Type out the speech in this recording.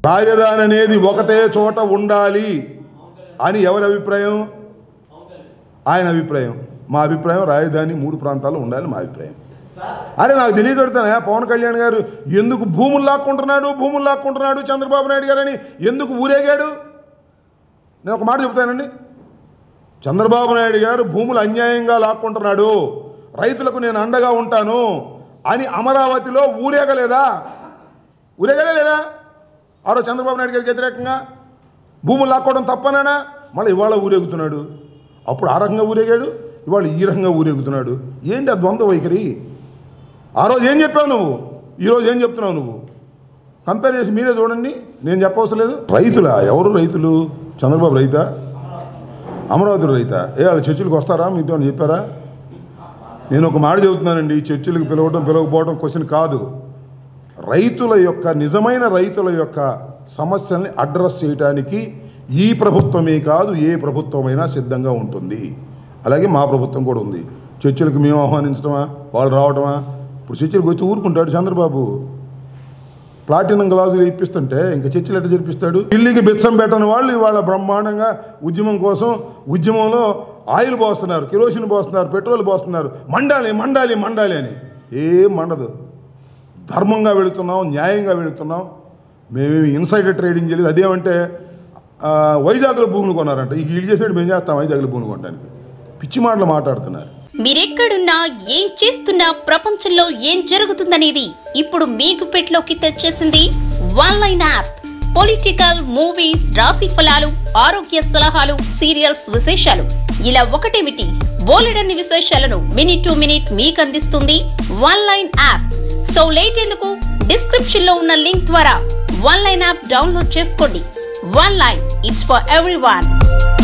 రాజధాని అనేది ఒకటే చోట ఉండాలి అని ఎవరి అభిప్రాయం ఆయన అభిప్రాయం మా అభిప్రాయం రాజధాని మూడు ప్రాంతాల్లో ఉండాలి మా అభిప్రాయం అరే నాకు తెలియగలుగుతానే పవన్ కళ్యాణ్ గారు ఎందుకు భూములు లాక్కుంటున్నాడు భూములు లాక్కుంటున్నాడు చంద్రబాబు నాయుడు గారని ఎందుకు ఊరేగాడు నేను ఒక మాట చెప్తానండి చంద్రబాబు నాయుడు గారు భూములు అన్యాయంగా లాక్కుంటున్నాడు రైతులకు నేను అండగా ఉంటాను అని అమరావతిలో ఊరేగలేదా ఊరేగలే లేడా ఆ రోజు చంద్రబాబు నాయుడు గారికి వ్యతిరేకంగా భూములు లాక్కోవడం తప్పనాడా మళ్ళీ ఇవాళ ఊరేగుతున్నాడు అప్పుడు ఆ రకంగా ఊరేగాడు ఇవాళ ఈ రకంగా ఊరేగుతున్నాడు ఏంటి ఆ ద్వంద్వ వైఖరి ఆ రోజు ఏం చెప్పావు నువ్వు ఈరోజు ఏం చెప్తున్నావు నువ్వు కంపేర్ చేసి మీరే చూడండి నేను చెప్పవసరం లేదు రైతులా ఎవరు రైతులు చంద్రబాబు రైతా అమరావతి రైతా ఏ వాళ్ళ చర్చిలకు వస్తారా మీతో అని చెప్పారా నేను ఒక మాట చెబుతున్నానండి ఈ చర్చిలకు పిలవడం పిలవకపోవడం క్వశ్చన్ కాదు రైతుల యొక్క నిజమైన రైతుల యొక్క సమస్యల్ని అడ్రస్ చేయడానికి ఈ ప్రభుత్వమే కాదు ఏ ప్రభుత్వమైనా సిద్ధంగా ఉంటుంది అలాగే మా ప్రభుత్వం కూడా ఉంది చర్చిలకు మేము ఆహ్వానించడమా వాళ్ళు రావడమా ఇప్పుడు చర్చిలకు వచ్చి ఊరుకుంటాడు చంద్రబాబు ప్లాటినం గ్లాసులు ఇప్పిస్తుంటే ఇంకా చర్చలు ఎట్లా జరిపిస్తాడు ఢిల్లీకి బిచ్చం పెట్టని వాళ్ళు ఇవాళ బ్రహ్మాండంగా ఉద్యమం కోసం ఉద్యమంలో ఆయిల్ పోస్తున్నారు కిరోసిన్ పోస్తున్నారు పెట్రోల్ పోస్తున్నారు మండాలి మండాలి మండాలి అని ఏం మండదు ధర్మంగా వెళుతున్నాం న్యాయంగా వెళుతున్నాం మేమేమి ఇన్సైడర్ ట్రేడింగ్ చేయలేదు అదేమంటే ఆ, వైజాగ్లో భూములు కొన్నారంట ఈ వీళ్ళు చేసినట్టు మేము చేస్తాం వైజాగ్లో భూములు కొనడానికి పిచ్చి మాటలు మాట్లాడుతున్నారు మీరెక్కడున్నా ఏం చేస్తున్నా ప్రపంచంలో ఏం జరుగుతుందనేది ఇప్పుడు మీకు పెట్లోకి తెచ్చేసింది one line app political movies రాశి ఫలాలు ఆరోగ్య సలహాలు సీరియల్స్ విశేషాలు ఇలా ఒకటేమిటి బోలెడన్ని విశేషాలను మినిట్ టు మినిట్ మీకు అందిస్తుంది one line app so late ఎందుకు డిస్క్రిప్షన్ లో ఉన్న లింక్ ద్వారా వన్ లైన్ యాప్ డౌన్లోడ్ చేసుకోండి one line it's for every